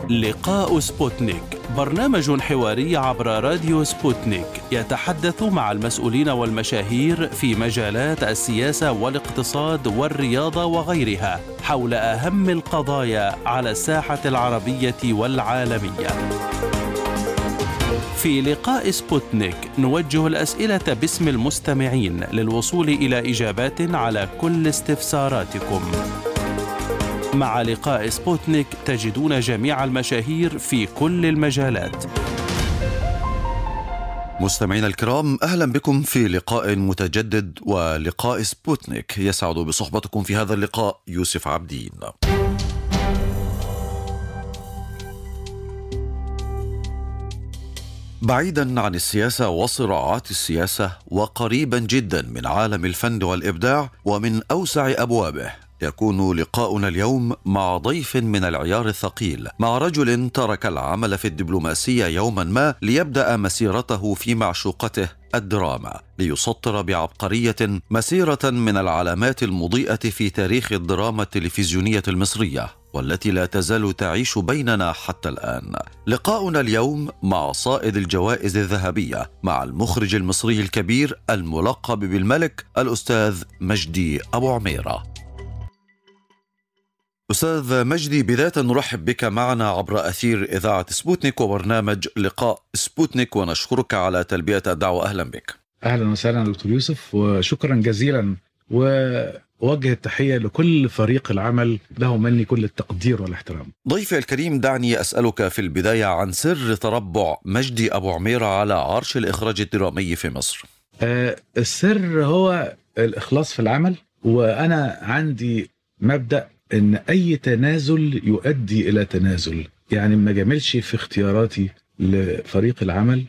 لقاء سبوتنيك برنامج حواري عبر راديو سبوتنيك يتحدث مع المسؤولين والمشاهير في مجالات السياسه والاقتصاد والرياضه وغيرها حول اهم القضايا على الساحه العربيه والعالميه. في لقاء سبوتنيك نوجه الاسئله باسم المستمعين للوصول الى اجابات على كل استفساراتكم. مع لقاء سبوتنيك تجدون جميع المشاهير في كل المجالات مستمعينا الكرام اهلا بكم في لقاء متجدد ولقاء سبوتنيك يسعد بصحبتكم في هذا اللقاء يوسف عبدين. بعيدا عن السياسه وصراعات السياسه وقريبا جدا من عالم الفن والابداع ومن اوسع ابوابه يكون لقاؤنا اليوم مع ضيف من العيار الثقيل مع رجل ترك العمل في الدبلوماسيه يوما ما ليبدا مسيرته في معشوقته الدراما ليسطر بعبقريه مسيره من العلامات المضيئه في تاريخ الدراما التلفزيونيه المصريه والتي لا تزال تعيش بيننا حتى الان. لقاؤنا اليوم مع صائد الجوائز الذهبيه مع المخرج المصري الكبير الملقب بالملك الاستاذ مجدي ابو عميره. أستاذ مجدي بداية نرحب بك معنا عبر أثير إذاعة سبوتنيك وبرنامج لقاء سبوتنيك ونشكرك على تلبية الدعوة أهلا بك أهلا وسهلا دكتور يوسف وشكرا جزيلا ووجه التحية لكل فريق العمل له مني كل التقدير والاحترام ضيفي الكريم دعني أسألك في البداية عن سر تربع مجدي أبو عميرة على عرش الإخراج الدرامي في مصر أه السر هو الإخلاص في العمل وأنا عندي مبدأ ان اي تنازل يؤدي الى تنازل يعني ما جاملش في اختياراتي لفريق العمل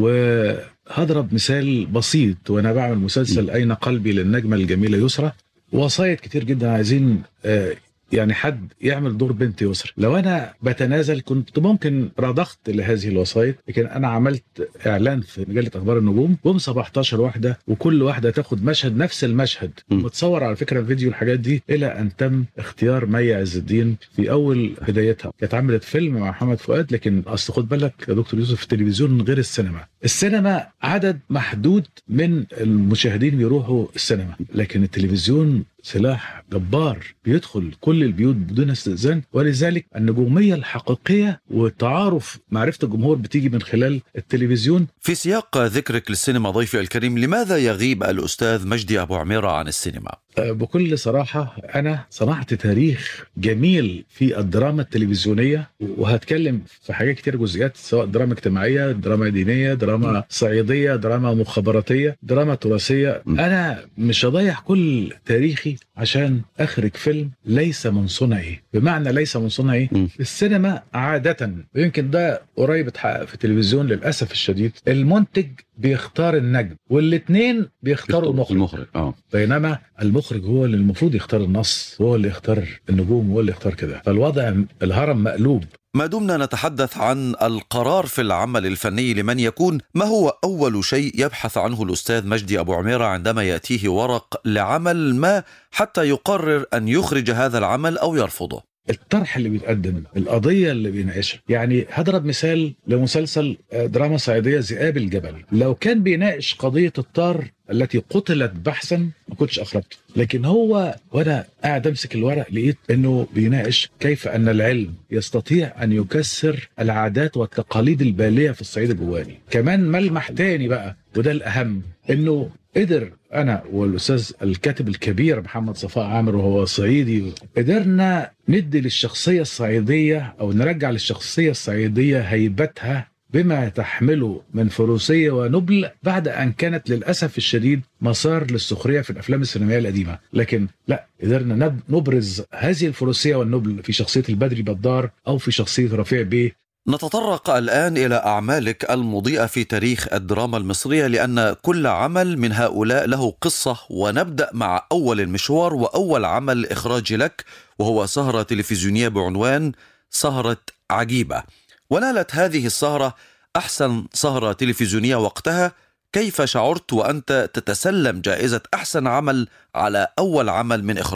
وهضرب مثال بسيط وانا بعمل مسلسل اين قلبي للنجمه الجميله يسرى وصايد كتير جدا عايزين يعني حد يعمل دور بنت يسرى لو انا بتنازل كنت ممكن رضخت لهذه الوسائط لكن انا عملت اعلان في مجله اخبار النجوم بوم 17 واحده وكل واحده تاخد مشهد نفس المشهد متصور على فكره الفيديو الحاجات دي الى ان تم اختيار مي عز الدين في اول بدايتها كانت عملت فيلم مع محمد فؤاد لكن اصل خد بالك يا دكتور يوسف التلفزيون غير السينما السينما عدد محدود من المشاهدين بيروحوا السينما لكن التلفزيون سلاح جبار بيدخل كل البيوت بدون استئذان ولذلك النجوميه الحقيقيه والتعارف معرفه الجمهور بتيجي من خلال التلفزيون في سياق ذكرك للسينما ضيفي الكريم لماذا يغيب الاستاذ مجدي ابو عميره عن السينما بكل صراحة أنا صنعت تاريخ جميل في الدراما التلفزيونية وهتكلم في حاجات كتير جزئيات سواء دراما اجتماعية دراما دينية دراما صعيدية دراما مخابراتية دراما تراثية أنا مش هضيع كل تاريخي عشان أخرج فيلم ليس من صنعي بمعنى ليس من صنعي السينما عادة ويمكن ده قريب اتحقق في التلفزيون للأسف الشديد المنتج بيختار النجم والاثنين بيختاروا المخرج المخرج اه بينما المخرج هو اللي المفروض يختار النص هو اللي يختار النجوم هو اللي يختار كده فالوضع الهرم مقلوب ما دمنا نتحدث عن القرار في العمل الفني لمن يكون ما هو أول شيء يبحث عنه الأستاذ مجدي أبو عميرة عندما يأتيه ورق لعمل ما حتى يقرر أن يخرج هذا العمل أو يرفضه الطرح اللي بيتقدم القضية اللي بيناقشها يعني هضرب مثال لمسلسل دراما صعيدية ذئاب الجبل لو كان بيناقش قضية الطار التي قتلت بحثا ما كنتش اخرجته لكن هو وانا قاعد امسك الورق لقيت انه بيناقش كيف ان العلم يستطيع ان يكسر العادات والتقاليد الباليه في الصعيد الجواني كمان ملمح تاني بقى وده الاهم انه قدر انا والاستاذ الكاتب الكبير محمد صفاء عامر وهو صعيدي قدرنا ندي للشخصيه الصعيديه او نرجع للشخصيه الصعيديه هيبتها بما تحمله من فروسية ونبل بعد أن كانت للأسف الشديد مسار للسخرية في الأفلام السينمائية القديمة لكن لا قدرنا نبرز هذه الفروسية والنبل في شخصية البدري بدار أو في شخصية رفيع بيه نتطرق الآن إلى أعمالك المضيئة في تاريخ الدراما المصرية لأن كل عمل من هؤلاء له قصة ونبدأ مع أول المشوار وأول عمل إخراجي لك وهو سهرة تلفزيونية بعنوان سهرة عجيبة ونالت هذه السهرة أحسن سهرة تلفزيونية وقتها كيف شعرت وأنت تتسلم جائزة أحسن عمل على أول عمل من إخراجك؟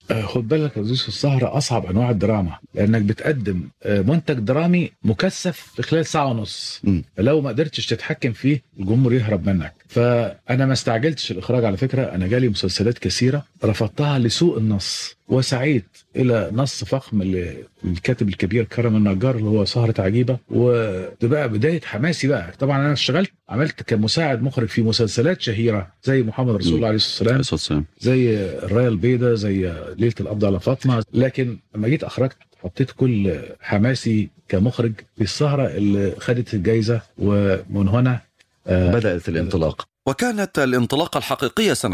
آه، خد بالك يا زوز السهرة أصعب أنواع الدراما لأنك بتقدم آه، منتج درامي مكثف في خلال ساعة ونص مم. فلو ما قدرتش تتحكم فيه الجمهور يهرب منك فأنا ما استعجلتش الإخراج على فكرة أنا جالي مسلسلات كثيرة رفضتها لسوء النص وسعيت إلى نص فخم للكاتب الكبير كرم النجار اللي هو سهرة عجيبة وده بقى بداية حماسي بقى طبعا أنا اشتغلت عملت كمساعد مخرج في مسلسلات شهيرة زي محمد رسول الله عليه الصلاة والسلام زي الرايه البيضاء زي ليله القبض على فاطمه لكن لما جيت اخرجت حطيت كل حماسي كمخرج في السهره اللي خدت الجائزه ومن هنا آه، بدأت الانطلاق وكانت الانطلاقة الحقيقية سنة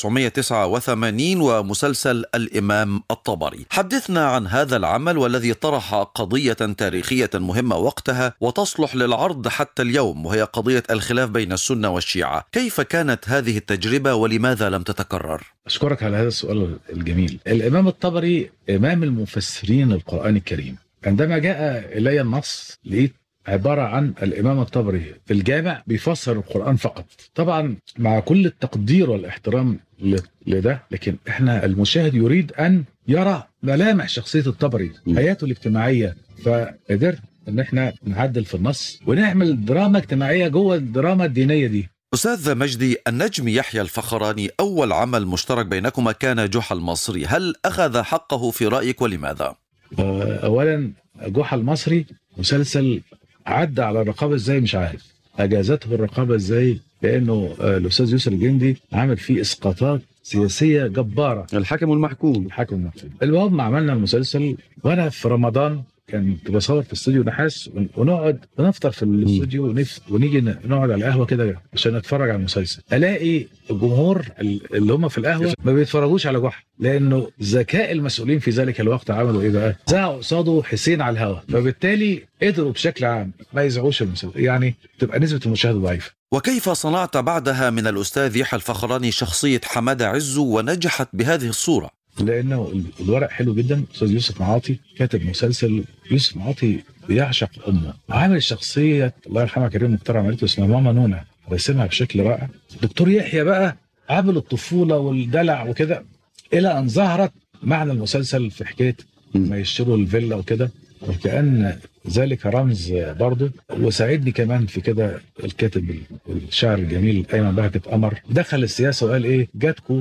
1989 ومسلسل الإمام الطبري حدثنا عن هذا العمل والذي طرح قضية تاريخية مهمة وقتها وتصلح للعرض حتى اليوم وهي قضية الخلاف بين السنة والشيعة كيف كانت هذه التجربة ولماذا لم تتكرر؟ اشكرك على هذا السؤال الجميل الامام الطبري امام المفسرين القران الكريم عندما جاء الي النص لقيت عبارة عن الإمام الطبري في الجامع بيفسر القرآن فقط طبعا مع كل التقدير والاحترام ل- لده لكن احنا المشاهد يريد أن يرى ملامح شخصية الطبري م. حياته الاجتماعية فقدرت ان احنا نعدل في النص ونعمل دراما اجتماعية جوه الدراما الدينية دي أستاذ مجدي النجم يحيى الفخراني أول عمل مشترك بينكما كان جحا المصري هل أخذ حقه في رأيك ولماذا؟ آه، اولا جحا المصري مسلسل عدى على الرقابه ازاي مش عارف اجازته الرقابه ازاي لانه آه، الاستاذ يوسف الجندي عامل فيه اسقاطات سياسيه جباره الحكم والمحكوم الحاكم المحكوم المهم عملنا المسلسل وانا في رمضان كنت بصور في استوديو نحاس ون- ونقعد نفطر في الاستوديو ونف... ونيجي ن- نقعد على القهوه كده عشان نتفرج على المسلسل الاقي الجمهور ال- اللي هم في القهوه ما بيتفرجوش على جحا لانه ذكاء المسؤولين في ذلك الوقت عملوا ايه بقى؟ زعقوا قصاده حسين على الهوا فبالتالي قدروا بشكل عام ما يزعوش المسلسل يعني تبقى نسبه المشاهده ضعيفه وكيف صنعت بعدها من الأستاذ يحيى الفخراني شخصية حمادة عزو ونجحت بهذه الصورة لانه ال- الورق حلو جدا استاذ يوسف معاطي كاتب مسلسل يوسف معاطي بيعشق امه وعامل شخصيه الله يرحمها كريم مختار عملته اسمها ماما نونا رسمها بشكل رائع دكتور يحيى بقى عامل الطفوله والدلع وكده الى ان ظهرت معنى المسلسل في حكايه ما يشتروا الفيلا وكده وكأن ذلك رمز برضه وساعدني كمان في كده الكاتب الشاعر الجميل ايمن بهجت قمر دخل السياسه وقال ايه جاتكم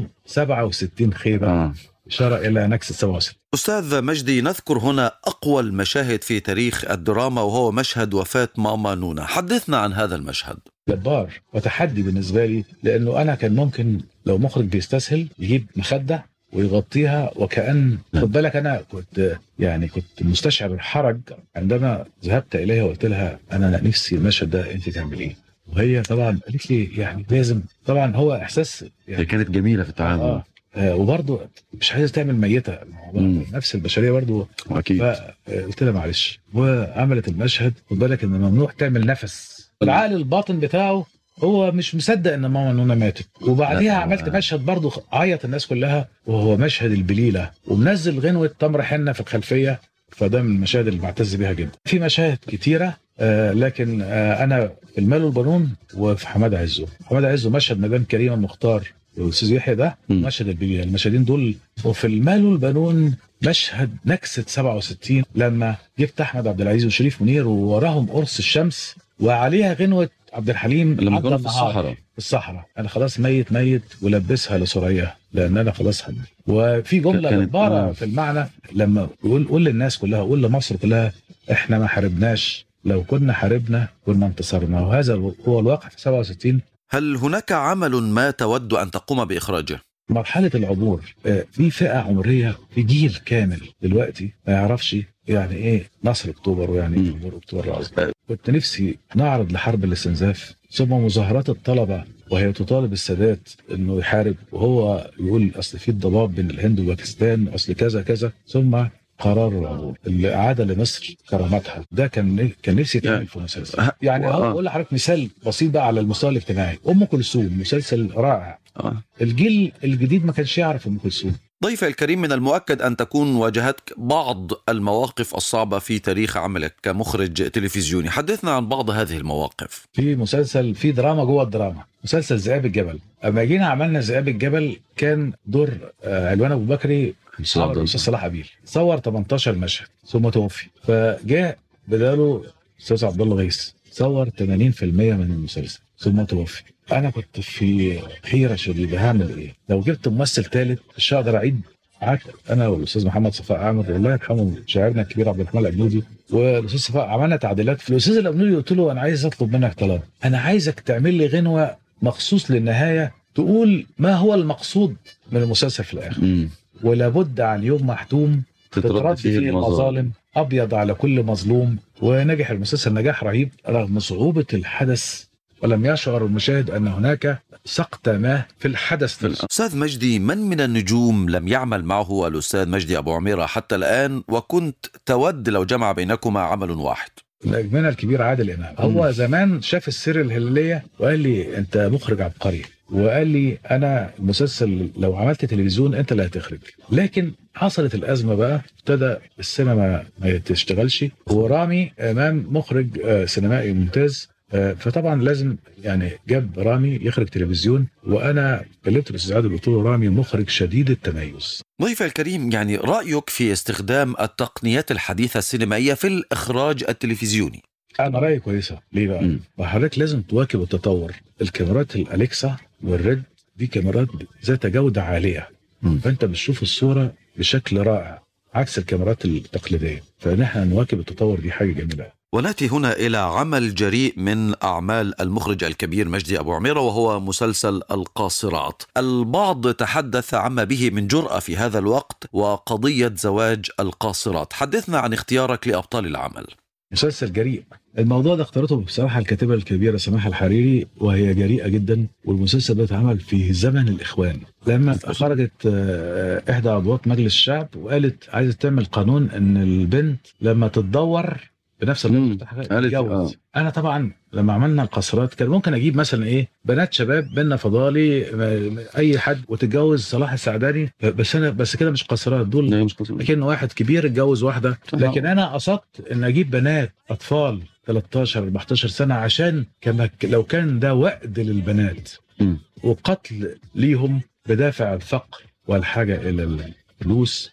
67 خيبه آه. إشارة إلى نكسة 67 أستاذ مجدي نذكر هنا أقوى المشاهد في تاريخ الدراما وهو مشهد وفاة ماما نونا حدثنا عن هذا المشهد جبار وتحدي بالنسبة لي لأنه أنا كان ممكن لو مخرج بيستسهل يجيب مخدة ويغطيها وكأن خد بالك أنا كنت يعني كنت مستشعر الحرج عندما ذهبت إليها وقلت لها أنا نفسي المشهد ده أنت تعمليه وهي طبعا قالت لي يعني لازم طبعا هو إحساس يعني كانت جميلة في التعامل آه آه، وبرضه مش عايزه تعمل ميته ما هو مم. نفس البشريه برضه أكيد فقلت لها معلش وعملت المشهد خد بالك ان ممنوع تعمل نفس العقل الباطن بتاعه هو مش مصدق ان ماما نونا ماتت وبعديها لا، عملت هو- مشهد برضه عيط الناس كلها وهو مشهد البليله ومنزل غنوه تمر حنه في الخلفيه فده من المشاهد اللي بعتز بيها جدا في مشاهد كتيره آه لكن آه انا في المال والبنون وفي حماده عزو حماده عزو مشهد مدام كريمه مختار والاستاذ يحيى ده مم. مشهد البليله المشهدين دول وفي المال والبنون مشهد نكسة 67 لما جبت أحمد عبد العزيز وشريف منير ووراهم قرص الشمس وعليها غنوة عبد الحليم لما عدى كانوا في النهار. الصحراء في الصحراء أنا خلاص ميت ميت ولبسها لسوريا لأن أنا خلاص حمل وفي جملة كانت- جبارة آه. في المعنى لما يقول قول للناس كلها قول لمصر كلها إحنا ما حاربناش لو كنا حاربنا كنا انتصرنا وهذا هو الواقع في 67 هل هناك عمل ما تود أن تقوم بإخراجه؟ مرحله العبور آه، في فئه عمريه في جيل كامل دلوقتي ما يعرفش يعني ايه نصر اكتوبر ويعني ايه مم. عبور اكتوبر العظيم كنت نفسي نعرض لحرب الاستنزاف ثم مظاهرات الطلبه وهي تطالب السادات انه يحارب وهو يقول اصل في الضباب بين الهند وباكستان اصل كذا كذا ثم قرار العبور اللي اعاد لمصر كرامتها ده كان كان نفسي يتعمل في مسلسل أه. يعني آه. اقول لحضرتك مثال بسيط بقى على المستوى الاجتماعي ام كلثوم مسلسل رائع آه. الجيل الجديد ما كانش يعرف ام كلثوم ضيفي الكريم من المؤكد أن تكون واجهتك بعض المواقف الصعبة في تاريخ عملك كمخرج تلفزيوني حدثنا عن بعض هذه المواقف في مسلسل في دراما جوه الدراما مسلسل ذئاب الجبل اما جينا عملنا ذئاب الجبل كان دور آه، علوان ابو بكري أستاذ عمل عبد الاستاذ الله. صلاح ابيل صور 18 مشهد ثم توفي فجاء بداله استاذ عبد الله غيث صور 80% من المسلسل ثم توفي انا كنت في حيره شديده هعمل ايه؟ لو جبت ممثل ثالث مش هقدر اعيد قعدت انا والاستاذ محمد صفاء عامر الله يرحمه شاعرنا الكبير عبد الرحمن الابنودي والاستاذ صفاء عملنا تعديلات في الاستاذ الابنودي قلت له انا عايز اطلب منك طلب انا عايزك تعمل لي غنوه مخصوص للنهايه تقول ما هو المقصود من المسلسل في الاخر مم. ولابد عن يوم محتوم تترد فيه المظالم ابيض على كل مظلوم ونجح المسلسل نجاح رهيب رغم صعوبه الحدث ولم يشعر المشاهد ان هناك سقط ما في الحدث نفسه أستاذ مجدي من من النجوم لم يعمل معه الأستاذ مجدي أبو عميرة حتى الآن وكنت تود لو جمع بينكما عمل واحد نجمنا الكبير عادل امام هو زمان شاف السر الهلاليه وقال لي انت مخرج عبقري وقال لي انا المسلسل لو عملت تلفزيون انت اللي هتخرج لكن حصلت الازمه بقى ابتدى السينما ما تشتغلش ورامي امام مخرج آه، سينمائي ممتاز آه، فطبعا لازم يعني جاب رامي يخرج تلفزيون وانا كلمت الاستاذ عادل قلت له رامي مخرج شديد التميز ضيفي الكريم يعني رأيك في استخدام التقنيات الحديثة السينمائية في الإخراج التلفزيوني انا رايي كويسه ليه بقى؟ مم. وحضرتك لازم تواكب التطور الكاميرات الاليكسا والريد دي كاميرات ذات جوده عاليه مم. فانت بتشوف الصوره بشكل رائع عكس الكاميرات التقليديه فنحن نواكب التطور دي حاجه جميله وناتي هنا إلى عمل جريء من أعمال المخرج الكبير مجدي أبو عميرة وهو مسلسل القاصرات البعض تحدث عما به من جرأة في هذا الوقت وقضية زواج القاصرات حدثنا عن اختيارك لأبطال العمل مسلسل جريء الموضوع ده اختارته بصراحه الكاتبه الكبيره سماحه الحريري وهي جريئه جدا والمسلسل ده اتعمل في زمن الاخوان لما خرجت آه، احدى عضوات مجلس الشعب وقالت عايزه تعمل قانون ان البنت لما تتدور بنفس مم. الوقت قالت- تتجوز انا طبعا لما عملنا القصرات كان ممكن اجيب مثلا ايه بنات شباب بينا فضالي م- اي حد وتتجوز صلاح السعداني بس انا بس كده مش قصرات دول لكن واحد كبير اتجوز واحده لكن انا قصدت ان اجيب بنات اطفال 13 14 سنه عشان كما لو كان ده وقت للبنات مم. وقتل ليهم بدافع الفقر والحاجه الى الفلوس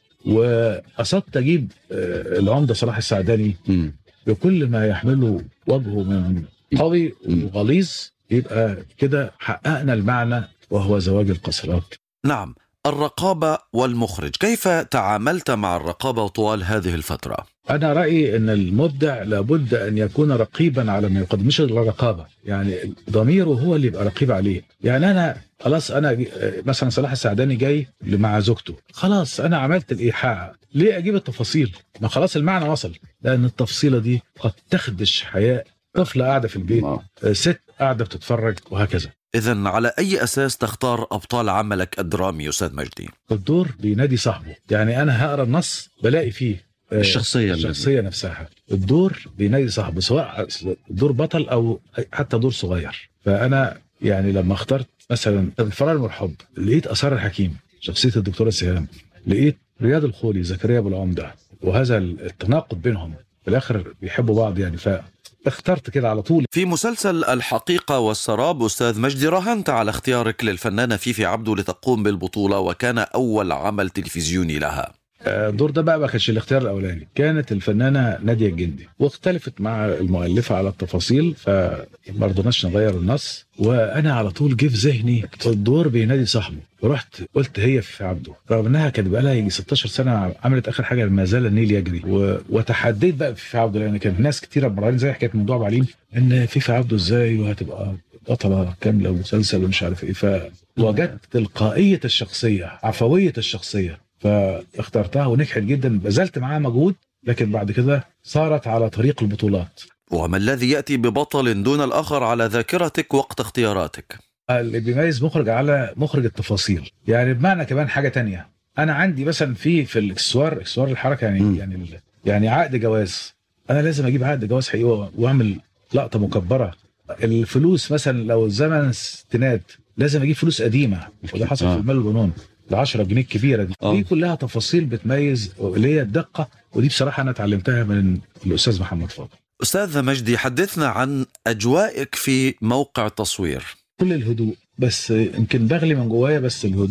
وقصدت اجيب آه، العمده صلاح السعداني مم. بكل ما يحمله وجهه من قوي مم. وغليظ يبقى كده حققنا المعنى وهو زواج القصرات نعم الرقابة والمخرج كيف تعاملت مع الرقابة طوال هذه الفترة؟ انا رايي ان المبدع لابد ان يكون رقيبا على ما يقدم مش الرقابه يعني ضميره هو اللي يبقى رقيب عليه يعني انا خلاص انا ج- مثلا صلاح السعداني جاي مع زوجته خلاص انا عملت الايحاء ليه اجيب التفاصيل ما خلاص المعنى وصل لان التفصيله دي قد تخدش حياه طفله قاعده في البيت آه، ست قاعده بتتفرج وهكذا إذا على أي أساس تختار أبطال عملك الدرامي أستاذ مجدي؟ الدور بينادي صاحبه يعني انا هقرا النص بلاقي فيه آه، الشخصية الشخصيه نفسها الدور بينادي صاحبه سواء دور بطل او حتى دور صغير فانا يعني لما اخترت مثلا الفرار المرحب لقيت اثار الحكيم شخصيه الدكتوره سهام لقيت رياض الخولي زكريا ابو العمده وهذا التناقض بينهم في الاخر بيحبوا بعض يعني فاخترت كده على طول في مسلسل الحقيقة والسراب أستاذ مجدي راهنت على اختيارك للفنانة فيفي عبده لتقوم بالبطولة وكان أول عمل تلفزيوني لها آه، الدور ده بقى ما كانش الاختيار الاولاني كانت الفنانه ناديه الجندي واختلفت مع المؤلفه على التفاصيل فما رضناش نغير النص وانا على طول جه في ذهني الدور بينادي صاحبه ورحت قلت هي في عبده رغم انها كانت بقى لها يجي 16 سنه عملت اخر حاجه ما زال النيل يجري و... وتحديت بقى في عبده لان كان ناس كتيره مرين زي حكايه موضوع بعليم ان في عبده ازاي وهتبقى بطله كامله ومسلسل ومش عارف ايه فوجدت تلقائيه الشخصيه عفويه الشخصيه فاخترتها ونجحت جدا بذلت معاها مجهود لكن بعد كده صارت على طريق البطولات وما الذي يأتي ببطل دون الآخر على ذاكرتك وقت اختياراتك؟ اللي بيميز مخرج على مخرج التفاصيل يعني بمعنى كمان حاجه تانية انا عندي مثلا في في الاكسسوار اكسسوار الحركه يعني مم. يعني ال- يعني عقد جواز انا لازم اجيب عقد جواز حقيقي واعمل لقطه مكبره الفلوس مثلا لو زمن الستينات لازم اجيب فلوس قديمه وده حصل آه. في المال والبنون ال 10 جنيه الكبيره دي آه. دي كلها تفاصيل بتميز اللي هي الدقه ودي بصراحه انا اتعلمتها من الاستاذ محمد فاضل أستاذ مجدي حدثنا عن أجوائك في موقع التصوير كل الهدوء بس يمكن بغلي من جوايا بس الهدوء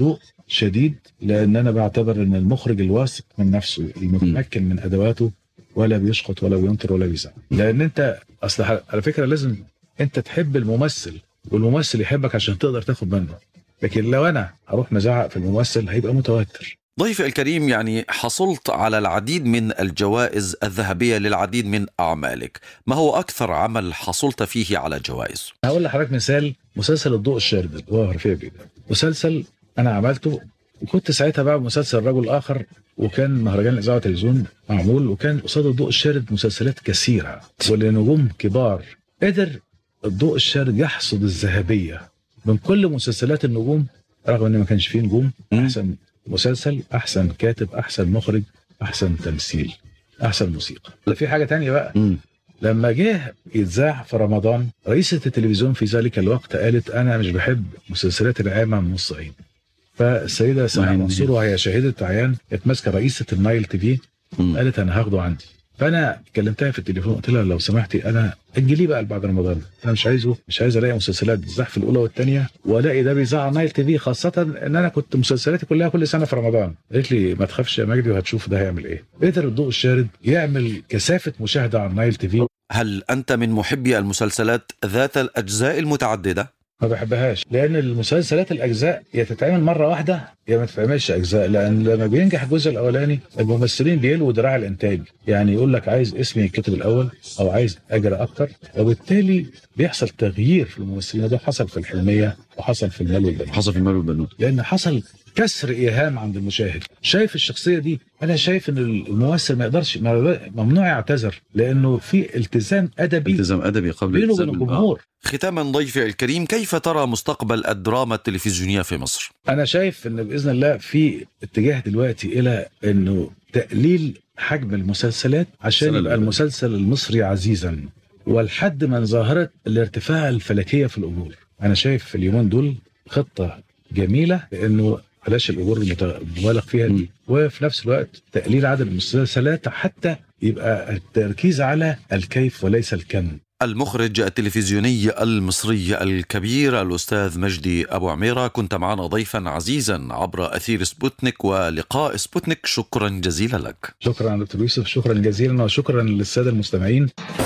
شديد لان انا بعتبر ان المخرج الواثق من نفسه المتمكن من ادواته ولا بيشخط ولا بينطر ولا بيزعل لان انت اصل على فكره لازم انت تحب الممثل والممثل يحبك عشان تقدر تاخد منه لكن لو انا هروح مزعق في الممثل هيبقى متوتر ضيفي الكريم يعني حصلت على العديد من الجوائز الذهبية للعديد من أعمالك ما هو أكثر عمل حصلت فيه على جوائز؟ هقول لحضرتك مثال مسلسل الضوء الشارد اللي هو رفيع بيه مسلسل أنا عملته وكنت ساعتها بعمل مسلسل رجل آخر وكان مهرجان الإذاعة والتلفزيون معمول وكان قصاد الضوء الشارد مسلسلات كثيرة ولنجوم كبار قدر الضوء الشارد يحصد الذهبية من كل مسلسلات النجوم رغم ان ما كانش فيه نجوم احسن مسلسل احسن كاتب احسن مخرج احسن تمثيل احسن موسيقى في حاجه تانية بقى مم. لما جه يتذاع في رمضان رئيسة التلفزيون في ذلك الوقت قالت أنا مش بحب مسلسلات العامة من الصعيد فالسيدة سماح معين منصور وهي شهيدة عيان كانت ماسكة رئيسة النايل تي في مم. قالت أنا هاخده عندي فأنا كلمتها في التليفون قلت لها لو سمحتي أنا أجليه بقى بعد رمضان أنا مش عايزه مش عايز ألاقي مسلسلات بتذاع في الأولى والثانية وألاقي ده بيذاع على نايل تي في خاصة إن أنا كنت مسلسلاتي كلها كل سنة في رمضان قالت لي ما تخافش يا مجدي وهتشوف ده هيعمل إيه قدر الضوء الشارد يعمل كثافة مشاهدة على النايل تي في هل أنت من محبي المسلسلات ذات الأجزاء المتعددة؟ ما بحبهاش لان المسلسلات الاجزاء يا تتعمل مره واحده يا ما تتعملش اجزاء لان لما بينجح الجزء الاولاني الممثلين بيلوا دراع الانتاج يعني يقول لك عايز اسمي يتكتب الاول او عايز اجرى اكتر وبالتالي بيحصل تغيير في الممثلين ده حصل في الحلميه وحصل في المال والبنون حصل في المال والبنون لان حصل كسر ايهام عند المشاهد شايف الشخصيه دي انا شايف ان الممثل ما يقدرش ما- ممنوع يعتذر لانه في التزام ادبي التزام أدبي قبل بينه التزام وبين الجمهور ختاما ضيفي الكريم كيف ترى مستقبل الدراما التلفزيونية في مصر؟ انا شايف ان باذن الله في اتجاه دلوقتي الى انه تقليل حجم المسلسلات عشان السنة يبقى اللي المسلسل المصري عزيزا والحد من ظاهره الارتفاع الفلكيه في الاجور انا شايف في اليومين دول خطه جميله لانه بلاش الاجور المت- المبالغ فيها م. دي وفي نفس الوقت تقليل عدد المسلسلات حتى يبقى التركيز على الكيف وليس الكم المخرج التلفزيوني المصري الكبير الأستاذ مجدي أبو عميرة كنت معنا ضيفا عزيزا عبر أثير سبوتنيك ولقاء سبوتنيك شكرا جزيلا لك شكرا دكتور يوسف شكرا جزيلا وشكرا للساده المستمعين